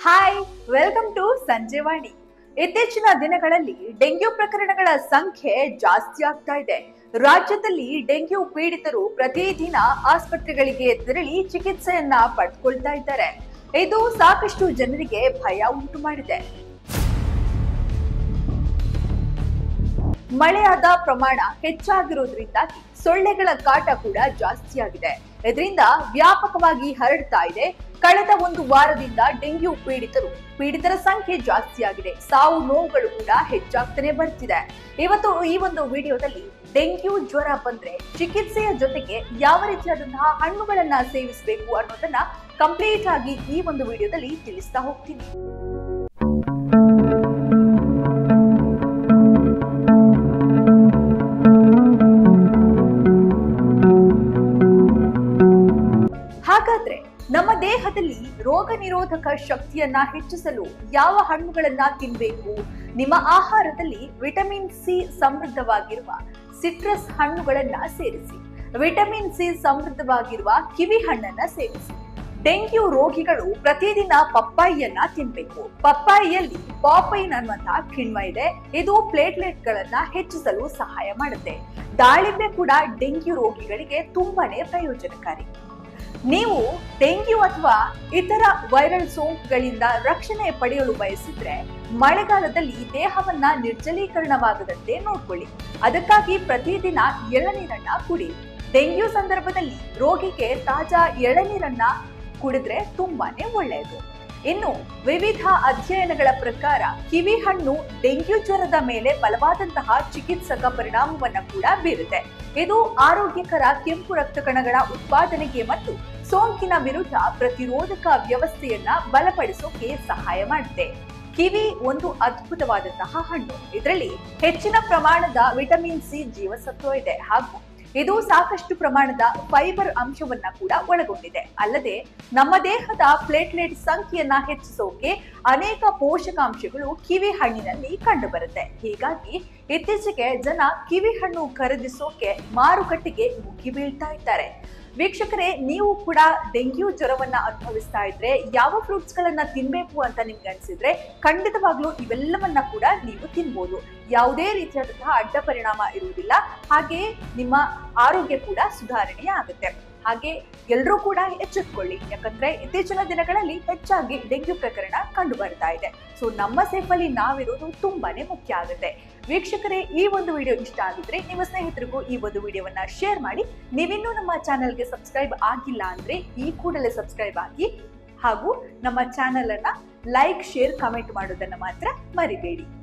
hi welcome to Sanjevani ಇತ್ತೀಚಿನ ದಿನಗಳಲ್ಲಿ dengue ಪ್ರಕರಣಗಳ ಸಂಖ್ಯೆ ಜಾಸ್ತಿ ಆಗ್ತಾ ಇದೆ ರಾಜ್ಯದಲ್ಲಿ ಡೆಂಗ್ಯೂ ಪೀಡಿತರು ಪ್ರತಿದಿನ ಆಸ್ಪತ್ರೆಗಳಿಗೆ ತೆರಳಿ ಚಿಕಿತ್ಸೆಯನ್ನ ಪಡೆದುಕೊಳ್ತಾ ಇದ್ದಾರೆ ಇದು ಸಾಕಷ್ಟು ಜನರಿಗೆ ಭಯ ಉಂಟು ಮಾಡಿದೆ ಮಳೆಯಾದ ಪ್ರಮಾಣ ಹೆಚ್ಚಾಗಿರೋದ್ರಿಂದಾಗಿ ಸೊಳ್ಳೆಗಳ ಕಾಟ ಕೂಡ ಜಾಸ್ತಿ ಆಗಿದೆ ಇದರಿಂದ ವ್ಯಾಪಕವಾಗಿ ಹರಡ್ತಾ ಇದೆ ಕಳೆದ ಒಂದು ವಾರದಿಂದ ಡೆಂಗ್ಯೂ ಪೀಡಿತರು ಪೀಡಿತರ ಸಂಖ್ಯೆ ಜಾಸ್ತಿ ಆಗಿದೆ ಸಾವು ನೋವುಗಳು ಕೂಡ ಹೆಚ್ಚಾಗ್ತಾನೆ ಬರ್ತಿದೆ ಇವತ್ತು ಈ ಒಂದು ವಿಡಿಯೋದಲ್ಲಿ ಡೆಂಗ್ಯೂ ಜ್ವರ ಬಂದ್ರೆ ಚಿಕಿತ್ಸೆಯ ಜೊತೆಗೆ ಯಾವ ರೀತಿಯಾದಂತಹ ಹಣ್ಣುಗಳನ್ನ ಸೇವಿಸಬೇಕು ಅನ್ನೋದನ್ನ ಕಂಪ್ಲೀಟ್ ಆಗಿ ಈ ಒಂದು ವಿಡಿಯೋದಲ್ಲಿ ತಿಳಿಸ್ತಾ ಹೋಗ್ತೀನಿ ಹಾಗಾದ್ರೆ ನಮ್ಮ ದೇಹದಲ್ಲಿ ರೋಗ ನಿರೋಧಕ ಶಕ್ತಿಯನ್ನ ಹೆಚ್ಚಿಸಲು ಯಾವ ಹಣ್ಣುಗಳನ್ನ ತಿನ್ಬೇಕು ನಿಮ್ಮ ಆಹಾರದಲ್ಲಿ ವಿಟಮಿನ್ ಸಿ ಸಮೃದ್ಧವಾಗಿರುವ ಸಿಟ್ರಸ್ ಹಣ್ಣುಗಳನ್ನ ಸೇರಿಸಿ ವಿಟಮಿನ್ ಸಿ ಸಮೃದ್ಧವಾಗಿರುವ ಕಿವಿ ಹಣ್ಣನ್ನ ಸೇವಿಸಿ ಡೆಂಗ್ಯೂ ರೋಗಿಗಳು ಪ್ರತಿದಿನ ಪಪ್ಪಾಯಿಯನ್ನ ತಿನ್ಬೇಕು ಪಪ್ಪಾಯಿಯಲ್ಲಿ ಪಾಪೈನ್ ಅನ್ನುವಂತಹ ಕಿಣ್ವ ಇದೆ ಇದು ಪ್ಲೇಟ್ಲೆಟ್ ಗಳನ್ನ ಹೆಚ್ಚಿಸಲು ಸಹಾಯ ಮಾಡುತ್ತೆ ದಾಳಿಂಬೆ ಕೂಡ ಡೆಂಗ್ಯೂ ರೋಗಿಗಳಿಗೆ ತುಂಬಾನೇ ಪ್ರಯೋಜನಕಾರಿ ನೀವು ಡೆಂಗ್ಯೂ ಅಥವಾ ಇತರ ವೈರಲ್ ಸೋಂಕುಗಳಿಂದ ರಕ್ಷಣೆ ಪಡೆಯಲು ಬಯಸಿದ್ರೆ ಮಳೆಗಾಲದಲ್ಲಿ ದೇಹವನ್ನ ನಿರ್ಜಲೀಕರಣವಾಗದಂತೆ ನೋಡ್ಕೊಳ್ಳಿ ಅದಕ್ಕಾಗಿ ಪ್ರತಿದಿನ ಎಳನೀರನ್ನ ಕುಡಿ ಡೆಂಗ್ಯೂ ಸಂದರ್ಭದಲ್ಲಿ ರೋಗಿಗೆ ತಾಜಾ ಎಳನೀರನ್ನ ಕುಡಿದ್ರೆ ತುಂಬಾನೇ ಒಳ್ಳೆಯದು ಇನ್ನು ವಿವಿಧ ಅಧ್ಯಯನಗಳ ಪ್ರಕಾರ ಕಿವಿ ಹಣ್ಣು ಡೆಂಗ್ಯೂ ಜ್ವರದ ಮೇಲೆ ಬಲವಾದಂತಹ ಚಿಕಿತ್ಸಕ ಪರಿಣಾಮವನ್ನ ಕೂಡ ಬೀರುತ್ತೆ ಇದು ಆರೋಗ್ಯಕರ ಕೆಂಪು ರಕ್ತ ಕಣಗಳ ಉತ್ಪಾದನೆಗೆ ಮತ್ತು ಸೋಂಕಿನ ವಿರುದ್ಧ ಪ್ರತಿರೋಧಕ ವ್ಯವಸ್ಥೆಯನ್ನ ಬಲಪಡಿಸೋಕೆ ಸಹಾಯ ಮಾಡುತ್ತೆ ಕಿವಿ ಒಂದು ಅದ್ಭುತವಾದಂತಹ ಹಣ್ಣು ಇದರಲ್ಲಿ ಹೆಚ್ಚಿನ ಪ್ರಮಾಣದ ವಿಟಮಿನ್ ಸಿ ಜೀವಸತ್ವ ಇದೆ ಹಾಗೂ ಇದು ಸಾಕಷ್ಟು ಪ್ರಮಾಣದ ಫೈಬರ್ ಅಂಶವನ್ನ ಕೂಡ ಒಳಗೊಂಡಿದೆ ಅಲ್ಲದೆ ನಮ್ಮ ದೇಹದ ಪ್ಲೇಟ್ಲೆಟ್ ಸಂಖ್ಯೆಯನ್ನ ಹೆಚ್ಚಿಸೋಕೆ ಅನೇಕ ಪೋಷಕಾಂಶಗಳು ಕಿವಿ ಹಣ್ಣಿನಲ್ಲಿ ಕಂಡುಬರುತ್ತೆ ಹೀಗಾಗಿ ಇತ್ತೀಚೆಗೆ ಜನ ಕಿವಿ ಹಣ್ಣು ಖರೀದಿಸೋಕೆ ಮಾರುಕಟ್ಟೆಗೆ ಮುಗಿ ಬೀಳ್ತಾ ಇದ್ದಾರೆ ವೀಕ್ಷಕರೇ ನೀವು ಕೂಡ ಡೆಂಗ್ಯೂ ಜ್ವರವನ್ನ ಅನುಭವಿಸ್ತಾ ಇದ್ರೆ ಯಾವ ಫ್ರೂಟ್ಸ್ ಗಳನ್ನ ತಿನ್ಬೇಕು ಅಂತ ನಿಮ್ಗೆ ಅನ್ಸಿದ್ರೆ ಖಂಡಿತವಾಗ್ಲೂ ಇವೆಲ್ಲವನ್ನ ಕೂಡ ನೀವು ತಿನ್ಬೋದು ಯಾವುದೇ ರೀತಿಯಾದಂತಹ ಅಡ್ಡ ಪರಿಣಾಮ ಇರುವುದಿಲ್ಲ ಹಾಗೆ ನಿಮ್ಮ ಆರೋಗ್ಯ ಕೂಡ ಸುಧಾರಣೆ ಆಗುತ್ತೆ ಹಾಗೆ ಎಲ್ಲರೂ ಕೂಡ ಎಚ್ಚೆತ್ಕೊಳ್ಳಿ ಯಾಕಂದ್ರೆ ಇತ್ತೀಚಿನ ದಿನಗಳಲ್ಲಿ ಹೆಚ್ಚಾಗಿ ಡೆಂಗ್ಯೂ ಪ್ರಕರಣ ಕಂಡು ಬರ್ತಾ ಇದೆ ಸೊ ನಮ್ಮ ಸೇಫಲ್ಲಿ ನಾವಿರೋದು ತುಂಬಾನೇ ಮುಖ್ಯ ಆಗುತ್ತೆ ವೀಕ್ಷಕರೇ ಈ ಒಂದು ವಿಡಿಯೋ ಇಷ್ಟ ಆಗಿದ್ರೆ ನಿಮ್ಮ ಸ್ನೇಹಿತರಿಗೂ ಈ ಒಂದು ವಿಡಿಯೋವನ್ನ ಶೇರ್ ಮಾಡಿ ನೀವಿನ್ನೂ ನಮ್ಮ ಚಾನೆಲ್ಗೆ ಸಬ್ಸ್ಕ್ರೈಬ್ ಆಗಿಲ್ಲ ಅಂದ್ರೆ ಈ ಕೂಡಲೇ ಸಬ್ಸ್ಕ್ರೈಬ್ ಆಗಿ ಹಾಗೂ ನಮ್ಮ ಚಾನೆಲ್ ಅನ್ನ ಲೈಕ್ ಶೇರ್ ಕಮೆಂಟ್ ಮಾಡೋದನ್ನ ಮಾತ್ರ ಮರಿಬೇಡಿ